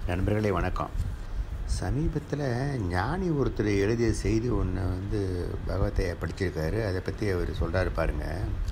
நண்பர்களே வணக்கம் சமீபத்தில் ஞானி ஒருத்தர் எழுதிய செய்தி ஒன்று வந்து பகவத்தை படிச்சிருக்காரு அதை பற்றி அவர் சொல்கிறாரு பாருங்க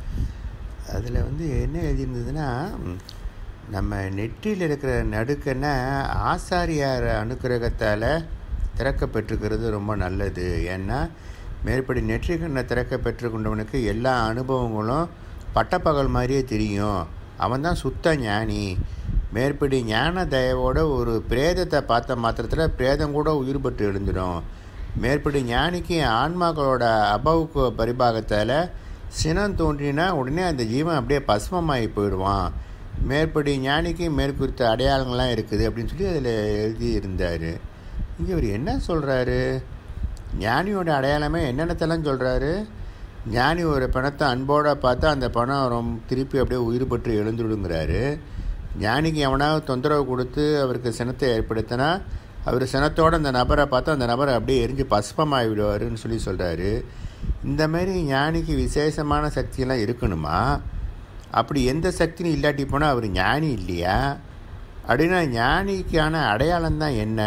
அதில் வந்து என்ன எழுதியிருந்ததுன்னா நம்ம நெற்றியில் இருக்கிற நடுக்கன்னா ஆசாரியார் அனுக்கிரகத்தால் திறக்கப்பட்டிருக்கிறது ரொம்ப நல்லது ஏன்னா மேற்படி நெற்றி கண்ணை திறக்க பெற்றுக்கொண்டவனுக்கு எல்லா அனுபவங்களும் பட்டப்பகல் மாதிரியே தெரியும் அவன் தான் சுத்த ஞானி மேற்படி ஞான தயவோட ஒரு பிரேதத்தை பார்த்த மாத்திரத்தில் பிரேதம் கூட உயிர் பெற்று எழுந்துடும் மேற்படி ஞானிக்கு ஆன்மாக்களோட அபவுக்கு பரிபாகத்தால் சினம் தோன்றினா உடனே அந்த ஜீவன் அப்படியே பஸ்மமாகி போயிடுவான் மேற்படி ஞானிக்கு மேற்குறித்த அடையாளங்கள்லாம் இருக்குது அப்படின்னு சொல்லி அதில் எழுதி இருந்தார் இங்கே இவர் என்ன சொல்கிறாரு ஞானியோட அடையாளமே என்னென்னத்தெல்லாம் சொல்கிறாரு ஞானி ஒரு பணத்தை அன்போடு பார்த்தா அந்த பணம் ரொம்ப திருப்பி அப்படியே உயிர் பற்றி எழுந்துடுங்கிறாரு ஞானிக்கு எவனாவது தொந்தரவு கொடுத்து அவருக்கு சினத்தை ஏற்படுத்தினா அவர் சினத்தோடு அந்த நபரை பார்த்தா அந்த நபரை அப்படியே எரிஞ்சு பஸ்பமாகி விடுவாருன்னு சொல்லி சொல்கிறாரு இந்த மாதிரி ஞானிக்கு விசேஷமான சக்தியெல்லாம் இருக்கணுமா அப்படி எந்த சக்தியும் இல்லாட்டி போனால் அவர் ஞானி இல்லையா அப்படின்னா ஞானிக்கான அடையாளம் தான் என்ன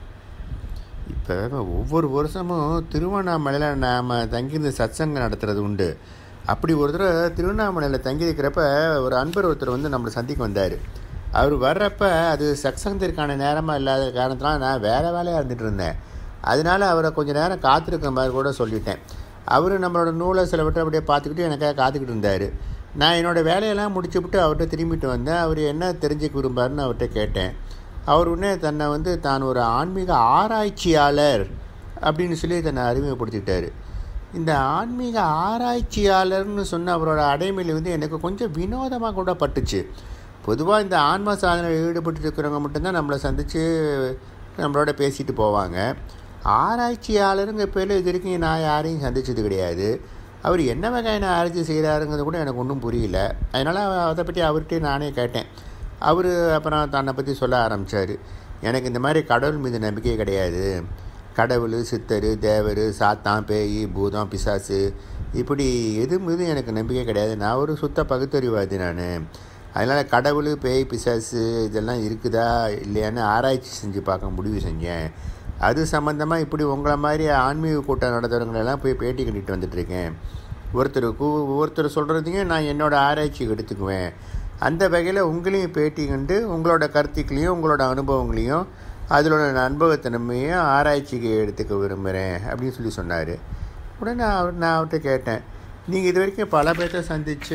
இப்போ ஒவ்வொரு வருஷமும் திருவண்ணாமலையில் நாம் தங்கியிருந்து சத்சங்கம் நடத்துறது உண்டு அப்படி ஒரு தடவை திருவண்ணாமலையில் தங்கியிருக்கிறப்ப ஒரு அன்பர் ஒருத்தர் வந்து நம்மளை சந்திக்க வந்தார் அவர் வர்றப்ப அது சத்சங்கத்திற்கான நேரமாக இல்லாத காரணத்தினால நான் வேறு வேலையாக இருந்துகிட்டு இருந்தேன் அதனால அவரை கொஞ்சம் நேரம் காத்திருக்க மாதிரி கூட சொல்லிட்டேன் அவர் நம்மளோட நூலை சில விட்டு அப்படியே பார்த்துக்கிட்டு எனக்காக காத்துக்கிட்டு இருந்தார் நான் என்னோடய வேலையெல்லாம் முடிச்சுவிட்டு அவர்கிட்ட திரும்பிட்டு வந்தேன் அவர் என்ன தெரிஞ்சுக்க விரும்பாருன்னு அவர்கிட்ட கேட்டேன் அவர் உடனே தன்னை வந்து தான் ஒரு ஆன்மீக ஆராய்ச்சியாளர் அப்படின்னு சொல்லி தன்னை அறிமுகப்படுத்திக்கிட்டார் இந்த ஆன்மீக ஆராய்ச்சியாளர்னு சொன்ன அவரோட அடைமையில் வந்து எனக்கு கொஞ்சம் வினோதமாக கூட பட்டுச்சு பொதுவாக இந்த ஆன்ம சாதனையில் ஈடுபட்டு இருக்கிறவங்க மட்டும்தான் நம்மளை சந்தித்து நம்மளோட பேசிட்டு போவாங்க ஆராய்ச்சியாளருங்க பேரில் இது வரைக்கும் நான் யாரையும் சந்தித்தது கிடையாது அவர் என்ன வகையான ஆராய்ச்சி செய்கிறாருங்கிறது கூட எனக்கு ஒன்றும் புரியல அதனால் அதை பற்றி அவர்கிட்டே நானே கேட்டேன் அவர் அப்புறம் தன்னை பற்றி சொல்ல ஆரம்பித்தார் எனக்கு இந்த மாதிரி கடவுள் மீது நம்பிக்கை கிடையாது கடவுள் சித்தர் தேவர் சாத்தான் பேய் பூதம் பிசாசு இப்படி எது மீதும் எனக்கு நம்பிக்கை கிடையாது நான் ஒரு சுத்த பகுத்தறிவாதி நான் அதனால் கடவுள் பேய் பிசாசு இதெல்லாம் இருக்குதா இல்லையான்னு ஆராய்ச்சி செஞ்சு பார்க்க முடிவு செஞ்சேன் அது சம்மந்தமாக இப்படி உங்களை மாதிரி ஆன்மீக கூட்டம் நடத்துகிறவங்களெல்லாம் போய் பேட்டி கட்டிட்டு வந்துட்டுருக்கேன் ஒருத்தருக்கு ஒவ்வொருத்தர் சொல்கிறதையும் நான் என்னோடய ஆராய்ச்சிக்கு எடுத்துக்குவேன் அந்த வகையில் உங்களையும் பேட்டி கண்டு உங்களோட கருத்துக்களையும் உங்களோட அனுபவங்களையும் அதோட அனுபவத்தன்மையும் ஆராய்ச்சிக்கு எடுத்துக்க விரும்புகிறேன் அப்படின்னு சொல்லி சொன்னார் உடனே அவர் நான் அவர்கிட்ட கேட்டேன் நீங்கள் இது வரைக்கும் பல பேர்த்த சந்தித்து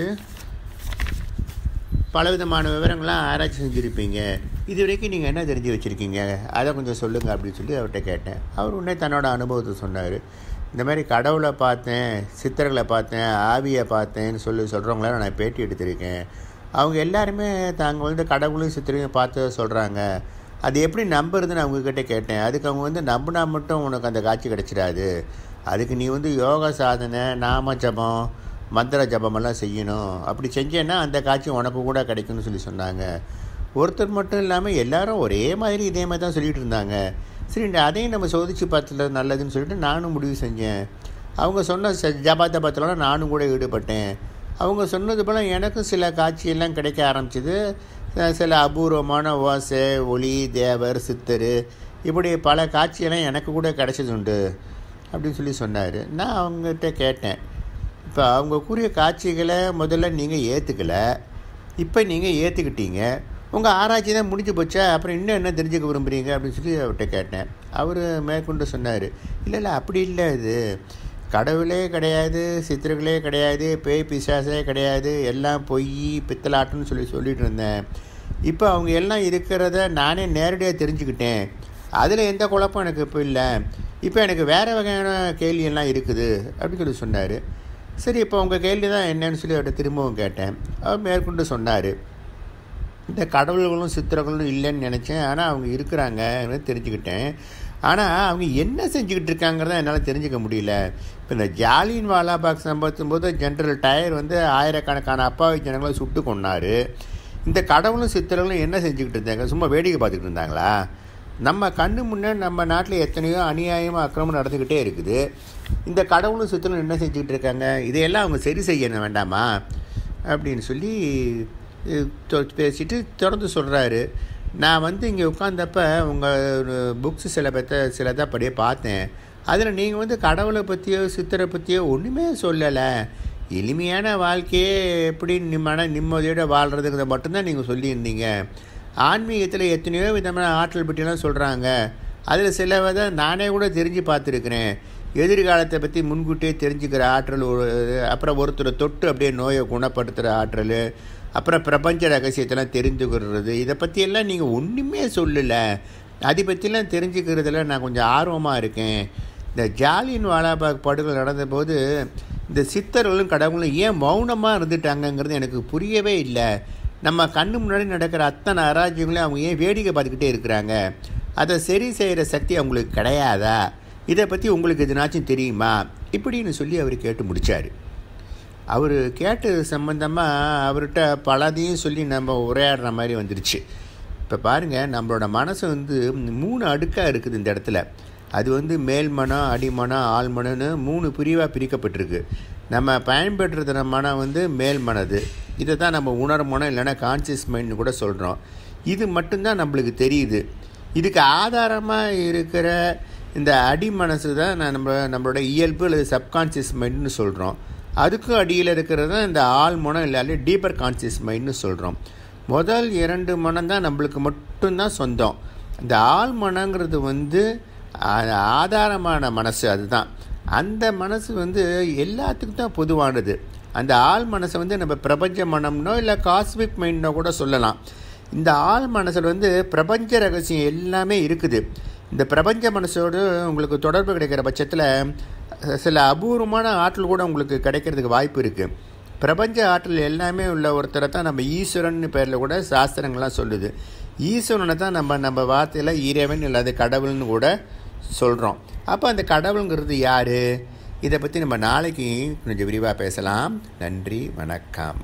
பலவிதமான விவரங்கள்லாம் ஆராய்ச்சி செஞ்சுருப்பீங்க இது வரைக்கும் நீங்கள் என்ன தெரிஞ்சு வச்சுருக்கீங்க அதை கொஞ்சம் சொல்லுங்கள் அப்படின்னு சொல்லி அவர்கிட்ட கேட்டேன் அவர் உடனே தன்னோட அனுபவத்தை சொன்னார் இந்த மாதிரி கடவுளை பார்த்தேன் சித்தர்களை பார்த்தேன் ஆவியை பார்த்தேன்னு சொல்லி சொல்கிறவங்களாம் நான் பேட்டி எடுத்திருக்கேன் அவங்க எல்லாருமே தாங்க வந்து கடவுளும் சித்திரையும் பார்த்து சொல்கிறாங்க அது எப்படி நம்புறதுன்னு அவங்கக்கிட்ட கேட்டேன் அதுக்கு அவங்க வந்து நம்பினா மட்டும் உனக்கு அந்த காட்சி கிடச்சிடாது அதுக்கு நீ வந்து யோகா சாதனை நாம ஜபம் மந்திர ஜபமெல்லாம் செய்யணும் அப்படி செஞ்சேன்னா அந்த காட்சி உனக்கு கூட கிடைக்கும்னு சொல்லி சொன்னாங்க ஒருத்தர் மட்டும் இல்லாமல் எல்லாரும் ஒரே மாதிரி இதே மாதிரி தான் சொல்லிகிட்டு இருந்தாங்க சரி அதையும் நம்ம சோதித்து பார்த்துல நல்லதுன்னு சொல்லிட்டு நானும் முடிவு செஞ்சேன் அவங்க சொன்ன ஜபா தபத்திலலாம் நானும் கூட ஈடுபட்டேன் அவங்க சொன்னது போல் எனக்கும் சில காட்சியெல்லாம் கிடைக்க ஆரம்பிச்சிது சில அபூர்வமான ஓசை ஒளி தேவர் சித்தர் இப்படி பல காட்சியெல்லாம் எனக்கு கூட கிடச்சது உண்டு அப்படின்னு சொல்லி சொன்னார் நான் அவங்ககிட்ட கேட்டேன் இப்போ அவங்க கூறிய காட்சிகளை முதல்ல நீங்கள் ஏற்றுக்கலை இப்போ நீங்கள் ஏற்றுக்கிட்டீங்க உங்கள் ஆராய்ச்சி தான் முடிஞ்சு போச்சா அப்புறம் இன்னும் என்ன தெரிஞ்சுக்க விரும்புகிறீங்க அப்படின்னு சொல்லி அவர்கிட்ட கேட்டேன் அவர் மேற்கொண்டு சொன்னார் இல்லை இல்லை அப்படி இல்லை இது கடவுளே கிடையாது சித்திரங்களே கிடையாது பேய் பிசாசே கிடையாது எல்லாம் பொய் பித்தலாட்டுன்னு சொல்லி சொல்லிட்டு இருந்தேன் இப்போ அவங்க எல்லாம் இருக்கிறத நானே நேரடியாக தெரிஞ்சுக்கிட்டேன் அதில் எந்த குழப்பம் எனக்கு இப்போ இல்லை இப்போ எனக்கு வேறு வகையான கேள்வியெல்லாம் இருக்குது அப்படின்னு சொல்லி சொன்னார் சரி இப்போ உங்கள் கேள்வி தான் என்னன்னு சொல்லி அவர்கிட்ட திரும்பவும் கேட்டேன் அவர் மேற்கொண்டு சொன்னார் இந்த கடவுள்களும் சித்திரங்களும் இல்லைன்னு நினச்சேன் ஆனால் அவங்க இருக்கிறாங்கன்னு தெரிஞ்சுக்கிட்டேன் ஆனால் அவங்க என்ன செஞ்சுக்கிட்டு இருக்காங்கிறத என்னால் தெரிஞ்சுக்க முடியல இப்போ இந்த ஜாலின் வாலாபாக் சம்பவத்தும் போது ஜென்ரல் டயர் வந்து ஆயிரக்கணக்கான அப்பாவி ஜனங்களை சுட்டு கொண்டார் இந்த கடவுளும் சித்திரங்களும் என்ன செஞ்சுக்கிட்டு இருந்தாங்க சும்மா வேடிக்கை பார்த்துக்கிட்டு இருந்தாங்களா நம்ம கண்ணு முன்னே நம்ம நாட்டில் எத்தனையோ அநியாயமாக அக்கிரமம் நடந்துக்கிட்டே இருக்குது இந்த கடவுளும் சித்திரங்களும் என்ன செஞ்சுக்கிட்டு இருக்காங்க இதையெல்லாம் அவங்க சரி செய்யணும் வேண்டாமா அப்படின்னு சொல்லி பேசிட்டு தொடர்ந்து சொல்கிறாரு நான் வந்து இங்கே உட்காந்தப்ப உங்கள் புக்ஸ் சில பற்ற சிலதை அப்படியே பார்த்தேன் அதில் நீங்கள் வந்து கடவுளை பற்றியோ சித்தரை பற்றியோ ஒன்றுமே சொல்லலை எளிமையான வாழ்க்கையே எப்படி நிம்மன நிம்மதியோடு வாழ்கிறதுங்கிறத மட்டும்தான் நீங்கள் சொல்லியிருந்தீங்க ஆன்மீகத்தில் எத்தனையோ விதமான ஆற்றல் பற்றியெல்லாம் சொல்கிறாங்க அதில் சில வித நானே கூட தெரிஞ்சு பார்த்துருக்குறேன் எதிர்காலத்தை பற்றி முன்கூட்டியே தெரிஞ்சுக்கிற ஆற்றல் ஒரு அப்புறம் ஒருத்தரை தொட்டு அப்படியே நோயை குணப்படுத்துகிற ஆற்றல் அப்புறம் பிரபஞ்ச ரகசியத்தெல்லாம் தெரிஞ்சுக்கிறது இதை பற்றியெல்லாம் நீங்கள் ஒன்றுமே சொல்லலை அதை பற்றிலாம் தெரிஞ்சுக்கிறதுல நான் கொஞ்சம் ஆர்வமாக இருக்கேன் இந்த ஜாலியன் வாலாபாக் படுகொலை நடந்தபோது இந்த சித்தர்களும் கடவுளும் ஏன் மௌனமாக இருந்துட்டாங்கங்கிறது எனக்கு புரியவே இல்லை நம்ம கண்ணு முன்னாடி நடக்கிற அத்தனை அராஜ்யங்களையும் அவங்க ஏன் வேடிக்கை பார்த்துக்கிட்டே இருக்கிறாங்க அதை சரி செய்கிற சக்தி அவங்களுக்கு கிடையாதா இதை பற்றி உங்களுக்கு எதுனாச்சும் தெரியுமா இப்படின்னு சொல்லி அவர் கேட்டு முடித்தார் அவர் கேட்டது சம்மந்தமாக அவர்கிட்ட பலதையும் சொல்லி நம்ம உரையாடுற மாதிரி வந்துருச்சு இப்போ பாருங்கள் நம்மளோட மனசு வந்து மூணு அடுக்காக இருக்குது இந்த இடத்துல அது வந்து மேல் மனம் அடிமனம் ஆழ்மனம்னு மூணு பிரிவாக பிரிக்கப்பட்டிருக்கு நம்ம பயன்படுத்துகிற மனம் வந்து மேல் மனது இதை தான் நம்ம உணர் மனம் இல்லைன்னா கான்சியஸ் மைண்ட்னு கூட சொல்கிறோம் இது மட்டும்தான் நம்மளுக்கு தெரியுது இதுக்கு ஆதாரமாக இருக்கிற இந்த அடி மனசு தான் நான் நம்ம நம்மளோட இயல்பு அல்லது சப்கான்சியஸ் மைண்டுன்னு சொல்கிறோம் அதுக்கும் அடியில் இருக்கிறது தான் இந்த ஆள் மனம் இல்லாலே டீப்பர் கான்சியஸ் மைண்ட்னு சொல்கிறோம் முதல் இரண்டு மனம் தான் நம்மளுக்கு மட்டும்தான் சொந்தம் இந்த ஆள் மனங்கிறது வந்து ஆதாரமான மனசு அதுதான் அந்த மனசு வந்து எல்லாத்துக்கும் தான் பொதுவானது அந்த ஆள் மனசை வந்து நம்ம பிரபஞ்ச மனம்னோ இல்லை காஸ்மிக் மைண்டோ கூட சொல்லலாம் இந்த ஆள் மனசில் வந்து பிரபஞ்ச ரகசியம் எல்லாமே இருக்குது இந்த பிரபஞ்ச மனசோடு உங்களுக்கு தொடர்பு கிடைக்கிற பட்சத்தில் சில அபூர்வமான ஆற்றல் கூட உங்களுக்கு கிடைக்கிறதுக்கு வாய்ப்பு இருக்குது பிரபஞ்ச ஆற்றல் எல்லாமே உள்ள ஒருத்தரை தான் நம்ம ஈஸ்வரன் பேரில் கூட சாஸ்திரங்கள்லாம் சொல்லுது ஈஸ்வரனை தான் நம்ம நம்ம வார்த்தையில் இறைவன் இல்லாத கடவுள்னு கூட சொல்கிறோம் அப்போ அந்த கடவுளுங்கிறது யார் இதை பற்றி நம்ம நாளைக்கு கொஞ்சம் விரிவாக பேசலாம் நன்றி வணக்கம்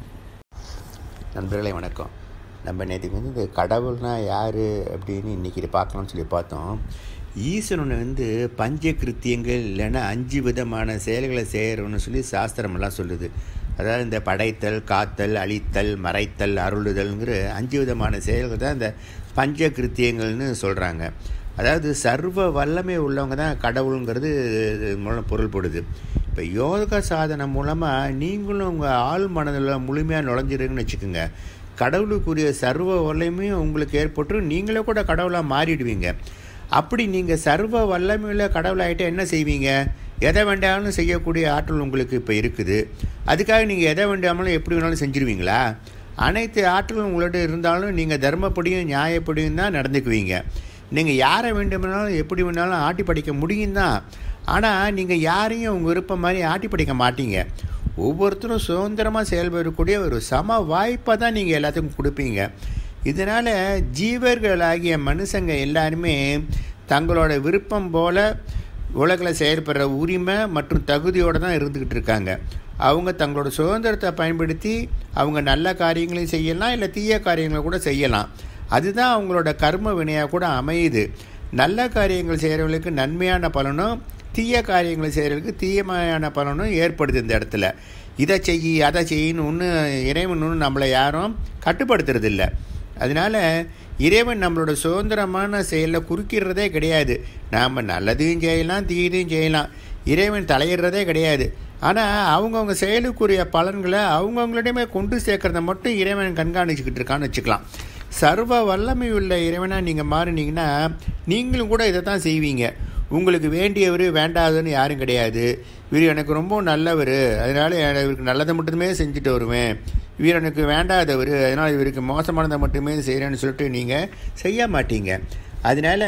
நண்பர்களே வணக்கம் நம்ம நேற்றுக்கு வந்து இந்த கடவுள்னா யார் அப்படின்னு இன்றைக்கி பார்க்கலாம்னு சொல்லி பார்த்தோம் ஈஸ்வரனை வந்து பஞ்ச கிருத்தியங்கள் இல்லைன்னா அஞ்சு விதமான செயல்களை செய்கிறோன்னு சொல்லி சாஸ்திரமெல்லாம் சொல்லுது அதாவது இந்த படைத்தல் காத்தல் அழித்தல் மறைத்தல் அருளுதல்ங்கிற அஞ்சு விதமான செயல்கள் தான் இந்த பஞ்ச கிருத்தியங்கள்னு சொல்கிறாங்க அதாவது சர்வ வல்லமை உள்ளவங்க தான் கடவுளுங்கிறது மூலம் பொருள்படுது இப்போ யோகா சாதனை மூலமாக நீங்களும் உங்கள் ஆள் மனதில் முழுமையாக நுழைஞ்சிருங்கன்னு வச்சுக்கோங்க கடவுளுக்குரிய சர்வ வல்லமையும் உங்களுக்கு ஏற்பட்டு நீங்களே கூட கடவுளாக மாறிடுவீங்க அப்படி நீங்கள் சர்வ வல்லமையில் கடவுளாகிட்ட என்ன செய்வீங்க எதை வேண்டாலும் செய்யக்கூடிய ஆற்றல் உங்களுக்கு இப்போ இருக்குது அதுக்காக நீங்கள் எதை வேண்டாமலும் எப்படி வேணாலும் செஞ்சுருவீங்களா அனைத்து ஆற்றலும் உங்களோட இருந்தாலும் நீங்கள் தர்மப்படியும் நியாயப்படியும் தான் நடந்துக்குவீங்க நீங்கள் யாரை வேண்டுமானாலும் எப்படி வேணாலும் ஆட்டி படிக்க முடியும் தான் ஆனால் நீங்கள் யாரையும் உங்கள் விருப்பம் மாதிரி ஆட்டி படிக்க மாட்டீங்க ஒவ்வொருத்தரும் சுதந்திரமாக செயல்படக்கூடிய ஒரு சம வாய்ப்பை தான் நீங்கள் எல்லாத்துக்கும் கொடுப்பீங்க இதனால் ஜீவர்களாகிய மனுஷங்க எல்லாருமே தங்களோட விருப்பம் போல் உலகில் செயல்படுற உரிமை மற்றும் தகுதியோடு தான் இருந்துக்கிட்டு இருக்காங்க அவங்க தங்களோட சுதந்திரத்தை பயன்படுத்தி அவங்க நல்ல காரியங்களையும் செய்யலாம் இல்லை தீய காரியங்களை கூட செய்யலாம் அதுதான் அவங்களோட கர்ம வினையாக கூட அமையுது நல்ல காரியங்கள் செய்கிறவங்களுக்கு நன்மையான பலனும் தீய காரியங்களை செய்கிறவங்களுக்கு தீயமையான பலனும் ஏற்படுது இந்த இடத்துல இதை செய் அதை செய்யணும் ஒன்று இறைவன் ஒன்று நம்மளை யாரும் கட்டுப்படுத்துறதில்ல அதனால் இறைவன் நம்மளோட சுதந்திரமான செயலில் குறுக்கிடுறதே கிடையாது நாம் நல்லதையும் செய்யலாம் தீயதையும் செய்யலாம் இறைவன் தலையிடுறதே கிடையாது ஆனால் அவங்கவுங்க செயலுக்குரிய பலன்களை அவங்கவுங்களிடமே கொண்டு சேர்க்கறத மட்டும் இறைவன் கண்காணிச்சுக்கிட்டு இருக்கான்னு வச்சுக்கலாம் சர்வ வல்லமை உள்ள இறைவனாக நீங்கள் மாறினீங்கன்னா நீங்களும் கூட இதை தான் செய்வீங்க உங்களுக்கு வேண்டியவர் வேண்டாதன்னு யாரும் கிடையாது இவர் எனக்கு ரொம்ப நல்லவர் அதனால் இவருக்கு நல்லதை மட்டுமே செஞ்சுட்டு வருவேன் இவர் எனக்கு வேண்டாதவர் அதனால் இவருக்கு மோசமானதை மட்டுமே செய்கிறேன்னு சொல்லிட்டு நீங்கள் செய்ய மாட்டீங்க அதனால்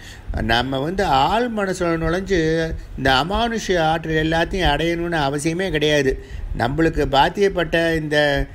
நம்ம வந்து ஆள் மனசில் நுழைஞ்சு இந்த அமானுஷ ஆற்றல் எல்லாத்தையும் அடையணும்னு அவசியமே கிடையாது நம்மளுக்கு பாத்தியப்பட்ட இந்த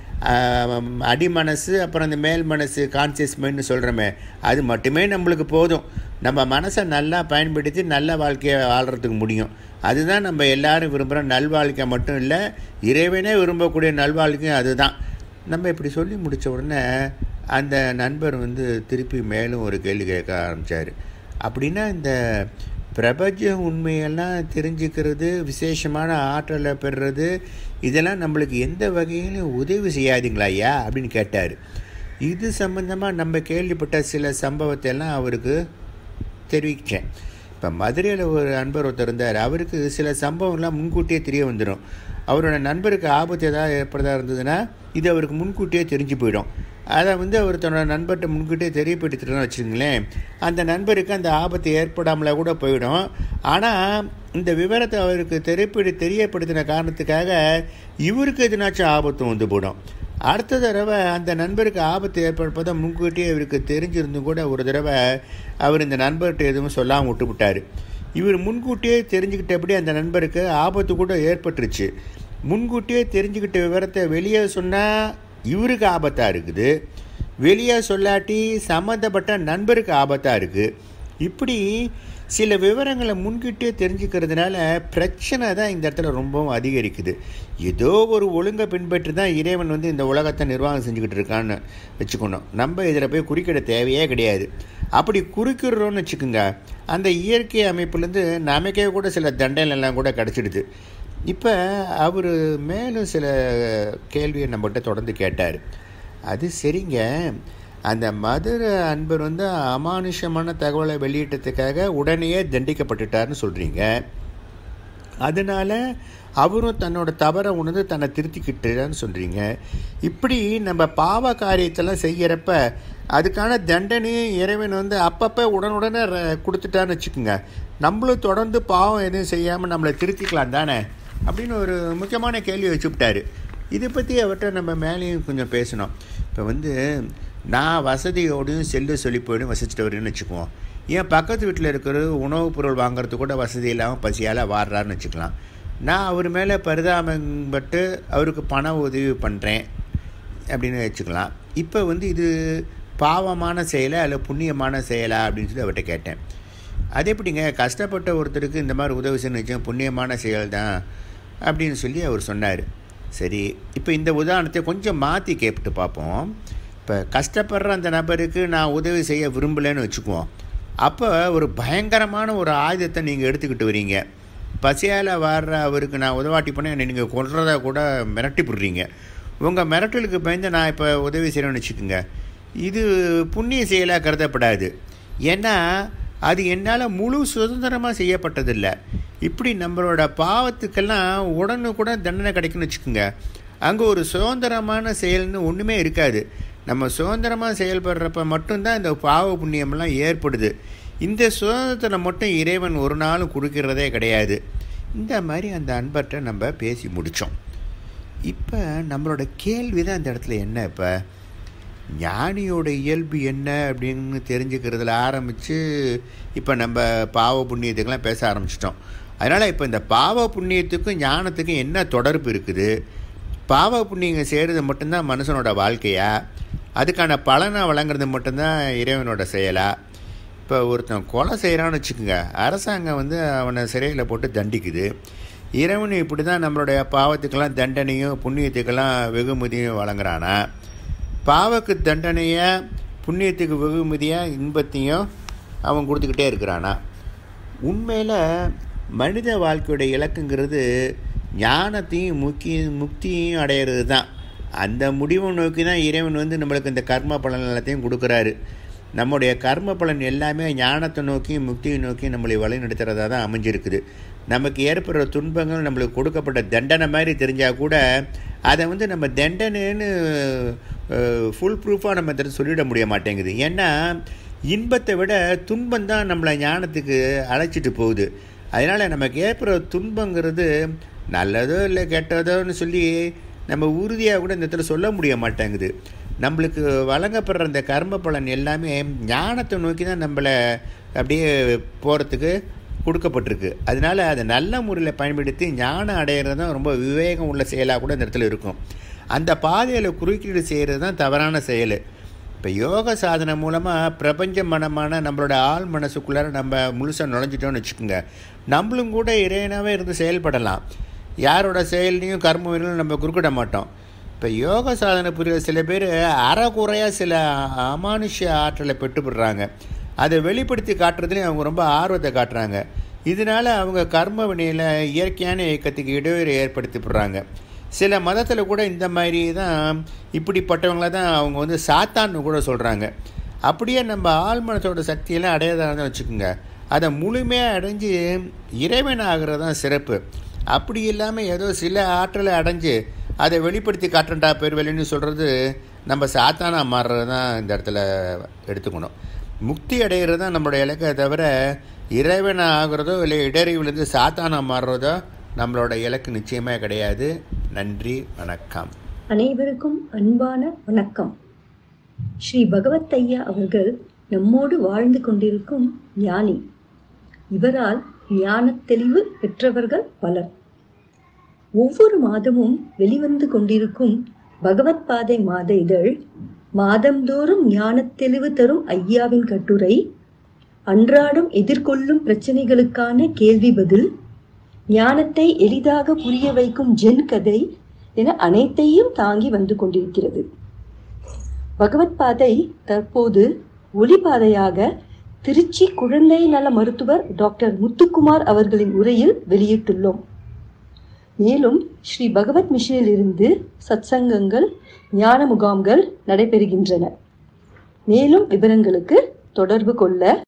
அடி மனசு அப்புறம் இந்த மேல் மனசு கான்சியஸ் மைண்ட்னு சொல்கிறோமே அது மட்டுமே நம்மளுக்கு போதும் நம்ம மனசை நல்லா பயன்படுத்தி நல்ல வாழ்க்கையை வாழ்கிறதுக்கு முடியும் அதுதான் நம்ம எல்லாரும் விரும்புகிற நல்வாழ்க்கை மட்டும் இல்லை இறைவனே விரும்பக்கூடிய நல்வாழ்க்கையும் அதுதான் நம்ம இப்படி சொல்லி முடித்த உடனே அந்த நண்பர் வந்து திருப்பி மேலும் ஒரு கேள்வி கேட்க ஆரம்பித்தார் அப்படின்னா இந்த பிரபஞ்ச உண்மையெல்லாம் தெரிஞ்சுக்கிறது விசேஷமான ஆற்றலை பெறுறது இதெல்லாம் நம்மளுக்கு எந்த வகையிலும் உதவி செய்யாதுங்களா ஐயா அப்படின்னு கேட்டார் இது சம்பந்தமாக நம்ம கேள்விப்பட்ட சில சம்பவத்தை எல்லாம் அவருக்கு தெரிவிக்கிறேன் இப்போ மதுரையில் ஒரு நண்பர் ஒருத்தர் இருந்தார் அவருக்கு சில சம்பவங்கள்லாம் முன்கூட்டியே தெரிய வந்துடும் அவரோட நண்பருக்கு ஆபத்து ஏதாவது ஏற்படுறதா இருந்ததுன்னா இது அவருக்கு முன்கூட்டியே தெரிஞ்சு போயிடும் அதை வந்து அவர் தன்னோட நண்பர்கிட்ட முன்கூட்டியே தெரியப்படுத்திட்டோன்னு வச்சுங்களேன் அந்த நண்பருக்கு அந்த ஆபத்து ஏற்படாமல கூட போயிடும் ஆனால் இந்த விவரத்தை அவருக்கு தெரியப்படி தெரியப்படுத்தின காரணத்துக்காக இவருக்கு எதுனாச்சும் ஆபத்து வந்து போடும் அடுத்த தடவை அந்த நண்பருக்கு ஆபத்து ஏற்படுப்பதை முன்கூட்டியே இவருக்கு தெரிஞ்சிருந்தும் கூட ஒரு தடவை அவர் இந்த நண்பர்கிட்ட எதுவும் சொல்லாமல் விட்டுவிட்டார் இவர் முன்கூட்டியே தெரிஞ்சுக்கிட்டபடி அந்த நண்பருக்கு ஆபத்து கூட ஏற்பட்டுருச்சு முன்கூட்டியே தெரிஞ்சுக்கிட்ட விவரத்தை வெளியே சொன்னால் இவருக்கு ஆபத்தாக இருக்குது வெளியே சொல்லாட்டி சம்மந்தப்பட்ட நண்பருக்கு ஆபத்தாக இருக்குது இப்படி சில விவரங்களை முன்கிட்டே தெரிஞ்சுக்கிறதுனால பிரச்சனை தான் இந்த இடத்துல ரொம்பவும் அதிகரிக்குது ஏதோ ஒரு ஒழுங்கை பின்பற்றி தான் இறைவன் வந்து இந்த உலகத்தை நிர்வாகம் செஞ்சுக்கிட்டு இருக்கான்னு வச்சுக்கணும் நம்ம இதில் போய் குறுக்கிட தேவையே கிடையாது அப்படி குறுக்கிடுறோன்னு வச்சுக்கோங்க அந்த இயற்கை அமைப்புலேருந்து நமக்கே கூட சில தண்டனைலாம் கூட கிடச்சிடுது இப்போ அவர் மேலும் சில கேள்வியை நம்மகிட்ட தொடர்ந்து கேட்டார் அது சரிங்க அந்த மதுரை அன்பர் வந்து அமானுஷமான தகவலை வெளியிட்டதுக்காக உடனேயே தண்டிக்கப்பட்டுட்டார்னு சொல்கிறீங்க அதனால் அவரும் தன்னோட தவறை உணர்ந்து தன்னை திருத்திக்கிட்டுன்னு சொல்கிறீங்க இப்படி நம்ம பாவ காரியத்தெல்லாம் செய்கிறப்ப அதுக்கான தண்டனையும் இறைவன் வந்து அப்பப்போ உடனுடனே கொடுத்துட்டான்னு வச்சுக்கோங்க நம்மளும் தொடர்ந்து பாவம் எதுவும் செய்யாமல் நம்மளை திருத்திக்கலாம் தானே அப்படின்னு ஒரு முக்கியமான கேள்வி வச்சுவிட்டாரு இதை பற்றி அவர்கிட்ட நம்ம மேலேயும் கொஞ்சம் பேசணும் இப்போ வந்து நான் வசதியோடையும் செல்லு செழிப்போடையும் வசிச்சுட்டு வரேன்னு வச்சுக்குவோம் என் பக்கத்து வீட்டில் இருக்கிற உணவுப் பொருள் வாங்குறதுக்கு கூட வசதி இல்லாமல் பசியால் வாடுறாருன்னு வச்சுக்கலாம் நான் அவர் மேலே பரிதாபப்பட்டு அவருக்கு பண உதவி பண்ணுறேன் அப்படின்னு வச்சுக்கலாம் இப்போ வந்து இது பாவமான செயலா இல்லை புண்ணியமான செயலா அப்படின்னு சொல்லி அவர்கிட்ட கேட்டேன் அது எப்படிங்க கஷ்டப்பட்ட ஒருத்தருக்கு இந்த மாதிரி உதவி செய்யணும் வச்சோம் புண்ணியமான செயல் தான் அப்படின்னு சொல்லி அவர் சொன்னார் சரி இப்போ இந்த உதாரணத்தை கொஞ்சம் மாற்றி கேட்டு பார்ப்போம் இப்போ கஷ்டப்படுற அந்த நபருக்கு நான் உதவி செய்ய விரும்பலைன்னு வச்சுக்குவோம் அப்போ ஒரு பயங்கரமான ஒரு ஆயுதத்தை நீங்கள் எடுத்துக்கிட்டு வரீங்க பசியால் வர்ற அவருக்கு நான் உதவாட்டி பண்ண நீங்கள் கொள்றதா கூட மிரட்டி விடுறீங்க உங்கள் மிரட்டலுக்கு பயந்து நான் இப்போ உதவி செய்கிறேன்னு வச்சுக்கோங்க இது புண்ணிய செயலாக கருதப்படாது ஏன்னா அது என்னால் முழு சுதந்திரமாக செய்யப்பட்டதில்லை இப்படி நம்மளோட பாவத்துக்கெல்லாம் உடனுக்குடன் தண்டனை கிடைக்குன்னு வச்சுக்கோங்க அங்கே ஒரு சுதந்திரமான செயல்னு ஒன்றுமே இருக்காது நம்ம சுதந்திரமாக செயல்படுறப்ப மட்டும்தான் இந்த பாவ புண்ணியமெல்லாம் ஏற்படுது இந்த சுதந்திரத்தில் மட்டும் இறைவன் ஒரு நாளும் கொடுக்கிறதே கிடையாது இந்த மாதிரி அந்த அன்பர்கிட்ட நம்ம பேசி முடித்தோம் இப்போ நம்மளோட கேள்வி தான் அந்த இடத்துல என்ன இப்போ ஞானியோட இயல்பு என்ன அப்படின்னு தெரிஞ்சுக்கிறதுல ஆரம்பித்து இப்போ நம்ம பாவ புண்ணியத்துக்கெல்லாம் பேச ஆரம்பிச்சிட்டோம் அதனால் இப்போ இந்த பாவ புண்ணியத்துக்கும் ஞானத்துக்கும் என்ன தொடர்பு இருக்குது பாவ புண்ணியங்கள் செய்கிறது மட்டும்தான் மனுஷனோட வாழ்க்கையா அதுக்கான பலனை வழங்குறது மட்டும்தான் இறைவனோட செயலா இப்போ ஒருத்தன் கொலை செய்கிறான்னு வச்சுக்கோங்க அரசாங்கம் வந்து அவனை சிறையில் போட்டு தண்டிக்குது இறைவன் இப்படி தான் நம்மளுடைய பாவத்துக்கெல்லாம் தண்டனையும் புண்ணியத்துக்கெல்லாம் வெகுமதியும் வழங்குறானா பாவக்கு தண்டனையை புண்ணியத்துக்கு வெகுமதியாக இன்பத்தையும் அவன் கொடுத்துக்கிட்டே இருக்கிறானா உண்மையில் மனித வாழ்க்கையோட இலக்குங்கிறது ஞானத்தையும் முக்கிய முக்தியையும் அடையிறது தான் அந்த முடிவை நோக்கி தான் இறைவன் வந்து நம்மளுக்கு இந்த கர்ம பலன் எல்லாத்தையும் கொடுக்குறாரு நம்முடைய கர்ம பலன் எல்லாமே ஞானத்தை நோக்கியும் முக்தியை நோக்கி நம்மளை வழிநடத்துகிறதா தான் அமைஞ்சிருக்குது நமக்கு ஏற்படுற துன்பங்கள் நம்மளுக்கு கொடுக்கப்பட்ட தண்டனை மாதிரி தெரிஞ்சால் கூட அதை வந்து நம்ம தண்டனைன்னு ஃபுல் ப்ரூஃபாக நம்ம இதில் சொல்லிட முடிய மாட்டேங்குது ஏன்னா இன்பத்தை விட துன்பம் தான் நம்மளை ஞானத்துக்கு அழைச்சிட்டு போகுது அதனால் நமக்கு ஏற்படுற துன்பங்கிறது நல்லதோ இல்லை கெட்டதோன்னு சொல்லி நம்ம உறுதியாக கூட இந்த இடத்துல சொல்ல முடிய மாட்டேங்குது நம்மளுக்கு வழங்கப்படுற அந்த கர்ம பலன் எல்லாமே ஞானத்தை நோக்கி தான் நம்மளை அப்படியே போகிறதுக்கு கொடுக்கப்பட்டிருக்கு அதனால் அதை நல்ல முறையில் பயன்படுத்தி ஞானம் அடையிறது தான் ரொம்ப விவேகம் உள்ள செயலாக கூட இந்த இடத்துல இருக்கும் அந்த பாதையில் குறுக்கீடு செய்கிறது தான் தவறான செயல் இப்போ யோக சாதனை மூலமாக பிரபஞ்ச மனமான நம்மளோட ஆள் மனசுக்குள்ளார நம்ம முழுசாக நுழைஞ்சிட்டோம்னு வச்சுக்கோங்க நம்மளும் கூட இறைவனாகவே இருந்து செயல்படலாம் யாரோட செயல்லையும் கர்ம வீரலும் நம்ம குறுக்கிட மாட்டோம் இப்போ யோக சாதனை புரிகிற சில பேர் அறகுறையாக சில அமானுஷ ஆற்றலை பெற்றுப்படுறாங்க அதை வெளிப்படுத்தி காட்டுறதுலேயும் அவங்க ரொம்ப ஆர்வத்தை காட்டுறாங்க இதனால் அவங்க கர்ம வினையில் இயற்கையான இயக்கத்துக்கு இடையூறு ஏற்படுத்திப்படுறாங்க சில மதத்தில் கூட இந்த மாதிரி தான் இப்படிப்பட்டவங்கள தான் அவங்க வந்து சாத்தான்னு கூட சொல்கிறாங்க அப்படியே நம்ம ஆழ்மனத்தோட சக்தியெல்லாம் அடையாதான் வச்சுக்கோங்க அதை முழுமையாக அடைஞ்சு இறைவன் ஆகிறது தான் சிறப்பு அப்படி இல்லாமல் ஏதோ சில ஆற்றலை அடைஞ்சு அதை வெளிப்படுத்தி காட்டுறண்டா பெருவெளின்னு சொல்கிறது நம்ம சாத்தானா மாறுறது தான் இந்த இடத்துல எடுத்துக்கணும் முக்தி அடைகிறது தான் நம்மளோட இலக்கை தவிர இறைவனை ஆகிறதோ இல்லை இடறிவிலேருந்து சாத்தானா மாறுறதோ நம்மளோட இலக்கு நிச்சயமாக கிடையாது நன்றி வணக்கம் அனைவருக்கும் அன்பான வணக்கம் ஸ்ரீ பகவத் ஐயா அவர்கள் நம்மோடு வாழ்ந்து கொண்டிருக்கும் ஞானி இவரால் ஞானத் தெளிவு பெற்றவர்கள் பலர் ஒவ்வொரு மாதமும் வெளிவந்து கொண்டிருக்கும் பகவத் பாதை மாத இதழ் மாதந்தோறும் ஞானத் தெளிவு தரும் ஐயாவின் கட்டுரை அன்றாடம் எதிர்கொள்ளும் பிரச்சனைகளுக்கான கேள்வி பதில் ஞானத்தை எளிதாக புரிய வைக்கும் ஜென் கதை என அனைத்தையும் தாங்கி வந்து கொண்டிருக்கிறது பகவத் பாதை தற்போது ஒளிபாதையாக திருச்சி குழந்தை நல மருத்துவர் டாக்டர் முத்துக்குமார் அவர்களின் உரையில் வெளியிட்டுள்ளோம் மேலும் ஸ்ரீ பகவத் மிஷனில் இருந்து சத்சங்கங்கள் ஞான முகாம்கள் நடைபெறுகின்றன மேலும் விவரங்களுக்கு தொடர்பு கொள்ள